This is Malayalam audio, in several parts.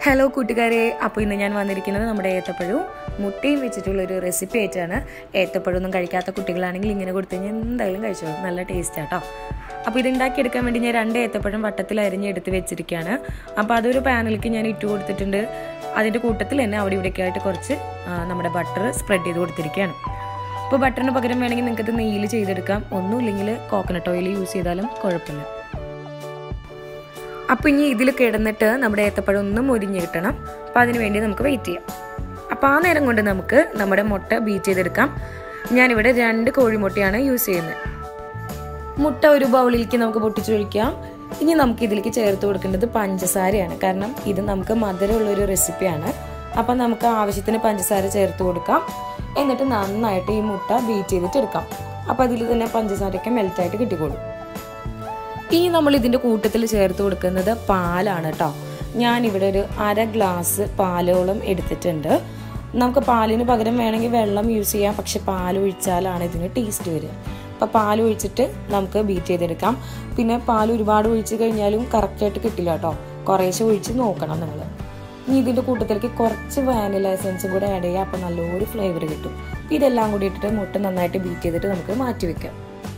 ഹലോ കൂട്ടുകാരെ അപ്പോൾ ഇന്ന് ഞാൻ വന്നിരിക്കുന്നത് നമ്മുടെ ഏത്തപ്പഴവും മുട്ടയും വെച്ചിട്ടുള്ള ഒരു റെസിപ്പി ആയിട്ടാണ് ഏത്തപ്പഴമൊന്നും കഴിക്കാത്ത കുട്ടികളാണെങ്കിൽ ഇങ്ങനെ കൊടുത്തു കഴിഞ്ഞാൽ എന്തായാലും കഴിച്ചോളും നല്ല ടേസ്റ്റ് ആട്ടോ അപ്പോൾ ഇത് ഉണ്ടാക്കിയെടുക്കാൻ വേണ്ടി ഞാൻ രണ്ട് ഏത്തപ്പഴം വട്ടത്തിൽ അരിഞ്ഞ് എടുത്ത് വെച്ചിരിക്കുകയാണ് അപ്പോൾ അതൊരു പാനിലേക്ക് ഞാൻ ഇട്ട് കൊടുത്തിട്ടുണ്ട് അതിൻ്റെ കൂട്ടത്തിൽ തന്നെ അവിടെ ഇവിടെയൊക്കെ ആയിട്ട് കുറച്ച് ആ, നമ്മുടെ ബട്ടർ സ്പ്രെഡ് ചെയ്ത് കൊടുത്തിരിക്കുകയാണ് അപ്പോൾ ബട്ടറിന് പകരം വേണമെങ്കിൽ നിങ്ങൾക്ക് ഇത് നെയ്യിൽ ചെയ്തെടുക്കാം ഒന്നുമില്ലെങ്കിൽ കോക്കനട്ട് ഓയിൽ യൂസ് ചെയ്താലും കുഴപ്പമില്ല അപ്പോൾ ഇനി ഇതിൽ കിടന്നിട്ട് നമ്മുടെ ഏത്തപ്പഴം ഒന്ന് മൊരിഞ്ഞ് കിട്ടണം അപ്പോൾ അതിന് വേണ്ടി നമുക്ക് വെയിറ്റ് ചെയ്യാം അപ്പോൾ ആ നേരം കൊണ്ട് നമുക്ക് നമ്മുടെ മുട്ട ബീറ്റ് ചെയ്തെടുക്കാം ഞാനിവിടെ രണ്ട് കോഴിമുട്ടയാണ് യൂസ് ചെയ്യുന്നത് മുട്ട ഒരു ബൗളിലേക്ക് നമുക്ക് പൊട്ടിച്ചൊഴിക്കാം ഇനി നമുക്ക് ഇതിലേക്ക് ചേർത്ത് കൊടുക്കേണ്ടത് പഞ്ചസാരയാണ് കാരണം ഇത് നമുക്ക് മധുരമുള്ളൊരു റെസിപ്പിയാണ് അപ്പം നമുക്ക് ആവശ്യത്തിന് പഞ്ചസാര ചേർത്ത് കൊടുക്കാം എന്നിട്ട് നന്നായിട്ട് ഈ മുട്ട ബീറ്റ് ചെയ്തിട്ട് എടുക്കാം അപ്പോൾ അതിൽ തന്നെ പഞ്ചസാരയൊക്കെ മെൽറ്റായിട്ട് കിട്ടിക്കോളും ഇനി നമ്മൾ ഇതിൻ്റെ കൂട്ടത്തിൽ ചേർത്ത് കൊടുക്കുന്നത് പാലാണ് കേട്ടോ ഞാനിവിടെ ഒരു അര ഗ്ലാസ് പാലോളം എടുത്തിട്ടുണ്ട് നമുക്ക് പാലിന് പകരം വേണമെങ്കിൽ വെള്ളം യൂസ് ചെയ്യാം പക്ഷെ പാൽ ഒഴിച്ചാലാണ് ഇതിന് ടേസ്റ്റ് വരിക അപ്പോൾ പാൽ ഒഴിച്ചിട്ട് നമുക്ക് ബീറ്റ് ചെയ്തെടുക്കാം പിന്നെ പാൽ ഒരുപാട് ഒഴിച്ച് കഴിഞ്ഞാലും കറക്റ്റായിട്ട് കിട്ടില്ല കേട്ടോ കുറേശ്ശെ ഒഴിച്ച് നോക്കണം നിങ്ങൾ ഇനി ഇതിൻ്റെ കൂട്ടത്തിലേക്ക് കുറച്ച് വാനില എസൻസും കൂടെ ആഡ് ചെയ്യുക അപ്പോൾ നല്ലൊരു ഫ്ലേവർ കിട്ടും അപ്പോൾ ഇതെല്ലാം കൂടി ഇട്ടിട്ട് മുട്ട നന്നായിട്ട് ബീറ്റ് ചെയ്തിട്ട് നമുക്ക് മാറ്റി വെക്കാം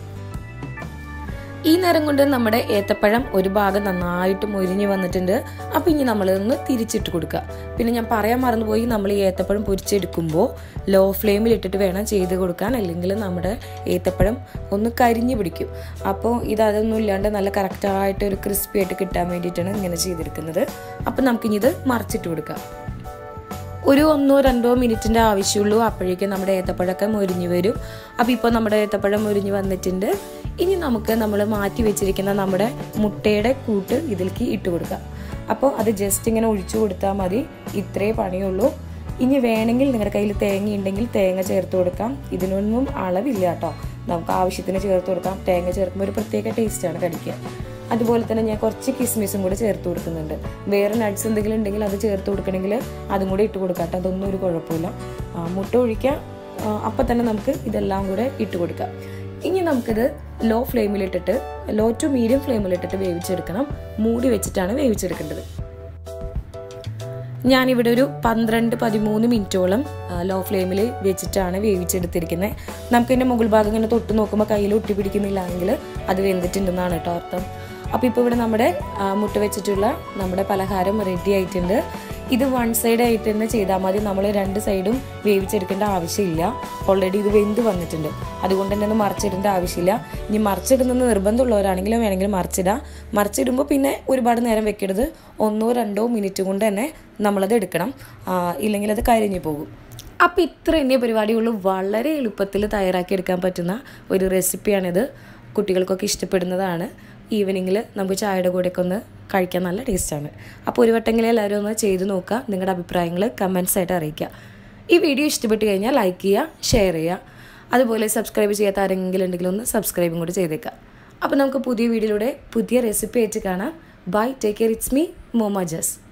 ഈ നേരം കൊണ്ട് നമ്മുടെ ഏത്തപ്പഴം ഒരു ഭാഗം നന്നായിട്ട് മൊരിഞ്ഞ് വന്നിട്ടുണ്ട് അപ്പം ഇനി നമ്മളിതൊന്ന് തിരിച്ചിട്ട് കൊടുക്കുക പിന്നെ ഞാൻ പറയാൻ മറന്നുപോയി നമ്മൾ ഈ ഏത്തപ്പഴം പൊരിച്ചെടുക്കുമ്പോൾ ലോ ഫ്ലെയിമിൽ ഇട്ടിട്ട് വേണം ചെയ്ത് കൊടുക്കാൻ അല്ലെങ്കിൽ നമ്മുടെ ഏത്തപ്പഴം ഒന്ന് കരിഞ്ഞ് പിടിക്കും അപ്പോൾ ഇത് അതൊന്നും ഇല്ലാണ്ട് നല്ല കറക്റ്റായിട്ട് ഒരു ക്രിസ്പി ആയിട്ട് കിട്ടാൻ വേണ്ടിയിട്ടാണ് ഇങ്ങനെ ചെയ്തെടുക്കുന്നത് അപ്പം നമുക്കിനി ഇത് മറിച്ചിട്ട് കൊടുക്കാം ഒരു ഒന്നോ രണ്ടോ മിനിറ്റിൻ്റെ ആവശ്യമുള്ളൂ അപ്പോഴേക്കും നമ്മുടെ ഏത്തപ്പഴമൊക്കെ മുരിഞ്ഞു വരും അപ്പോൾ ഇപ്പോൾ നമ്മുടെ ഏത്തപ്പഴം മുരിഞ്ഞു വന്നിട്ടുണ്ട് ഇനി നമുക്ക് നമ്മൾ മാറ്റി വെച്ചിരിക്കുന്ന നമ്മുടെ മുട്ടയുടെ കൂട്ട് ഇതിലേക്ക് ഇട്ട് കൊടുക്കാം അപ്പോൾ അത് ജസ്റ്റ് ഇങ്ങനെ ഒഴിച്ചു കൊടുത്താൽ മതി ഇത്രേ പണിയുള്ളൂ ഇനി വേണമെങ്കിൽ നിങ്ങളുടെ കയ്യിൽ തേങ്ങ ഉണ്ടെങ്കിൽ തേങ്ങ ചേർത്ത് കൊടുക്കാം ഇതിനൊന്നും അളവില്ല കേട്ടോ നമുക്ക് ആവശ്യത്തിന് ചേർത്ത് കൊടുക്കാം തേങ്ങ ചേർക്കുമ്പോൾ ഒരു പ്രത്യേക ടേസ്റ്റാണ് കടിക്കുക അതുപോലെ തന്നെ ഞാൻ കുറച്ച് കിസ്മിസും കൂടെ ചേർത്ത് കൊടുക്കുന്നുണ്ട് വേറെ നട്ട്സ് എന്തെങ്കിലും ഉണ്ടെങ്കിൽ അത് ചേർത്ത് കൊടുക്കണമെങ്കിൽ അതും കൂടെ ഇട്ട് കൊടുക്കാം കേട്ടോ അതൊന്നും ഒരു കുഴപ്പമില്ല ആ, മുട്ട ഒഴിക്കാം ആ, അപ്പം തന്നെ നമുക്ക് ഇതെല്ലാം കൂടെ ഇട്ട് കൊടുക്കാം ഇനി നമുക്കിത് ലോ ഫ്ലെയിമിലിട്ടിട്ട് ലോ ടു മീഡിയം ഫ്ലെയിമിലിട്ടിട്ട് വേവിച്ചെടുക്കണം മൂടി വെച്ചിട്ടാണ് വേവിച്ചെടുക്കേണ്ടത് ഞാനിവിടെ ഒരു പന്ത്രണ്ട് പതിമൂന്ന് മിനിറ്റോളം ലോ ഫ്ലെയിമിൽ വെച്ചിട്ടാണ് വേവിച്ചെടുത്തിരിക്കുന്നത് നമുക്കിതിൻ്റെ മുകൾ ഭാഗം ഇങ്ങനെ തൊട്ട് നോക്കുമ്പോൾ കയ്യിൽ ഒട്ടി പിടിക്കുന്നില്ല എങ്കിൽ അത് വെന്തിട്ടുണ്ടെന്നാണ് കേട്ടോ അർത്ഥം അപ്പോൾ ഇപ്പോൾ ഇവിടെ നമ്മുടെ ആ, മുട്ട വെച്ചിട്ടുള്ള നമ്മുടെ പലഹാരം റെഡി ആയിട്ടുണ്ട് ഇത് വൺ സൈഡ് ആയിട്ട് തന്നെ ചെയ്താൽ മതി നമ്മൾ രണ്ട് സൈഡും വേവിച്ചെടുക്കേണ്ട ആവശ്യമില്ല ഓൾറെഡി ഇത് വെന്ത് വന്നിട്ടുണ്ട് അതുകൊണ്ട് തന്നെ ഒന്ന് മറിച്ചിടേണ്ട ആവശ്യമില്ല ഇനി മറിച്ചിടുന്നത് നിർബന്ധമുള്ളവരാണെങ്കിലും വേണമെങ്കിൽ മറിച്ചിടാം മറിച്ചിടുമ്പോൾ പിന്നെ ഒരുപാട് നേരം വെക്കരുത് ഒന്നോ രണ്ടോ മിനിറ്റ് കൊണ്ട് തന്നെ നമ്മളത് എടുക്കണം ആ, ഇല്ലെങ്കിൽ അത് കരിഞ്ഞു പോകും അപ്പോൾ ഇത്ര തന്നെ പരിപാടിയുള്ളൂ വളരെ എളുപ്പത്തിൽ തയ്യാറാക്കി എടുക്കാൻ പറ്റുന്ന ഒരു റെസിപ്പിയാണിത് കുട്ടികൾക്കൊക്കെ ഇഷ്ടപ്പെടുന്നതാണ് ഈവനിങ്ങിൽ നമുക്ക് ചായയുടെ കൂടെയൊക്കെ ഒന്ന് കഴിക്കാൻ നല്ല ടേസ്റ്റാണ് അപ്പോൾ ഒരു വട്ടമെങ്കിലും എല്ലാവരും ഒന്ന് ചെയ്ത് നോക്കുക നിങ്ങളുടെ അഭിപ്രായങ്ങൾ കമൻസ് ആയിട്ട് അറിയിക്കുക ഈ വീഡിയോ ഇഷ്ടപ്പെട്ട് കഴിഞ്ഞാൽ ലൈക്ക് ചെയ്യുക ഷെയർ ചെയ്യുക അതുപോലെ സബ്സ്ക്രൈബ് ചെയ്യാത്ത ആരെങ്കിലും ഉണ്ടെങ്കിൽ ഒന്ന് സബ്സ്ക്രൈബും കൂടി ചെയ്തേക്കാം അപ്പോൾ നമുക്ക് പുതിയ വീഡിയോയിലൂടെ പുതിയ റെസിപ്പി ആയിട്ട് കാണാം bye take care it's me മോമ ജസ്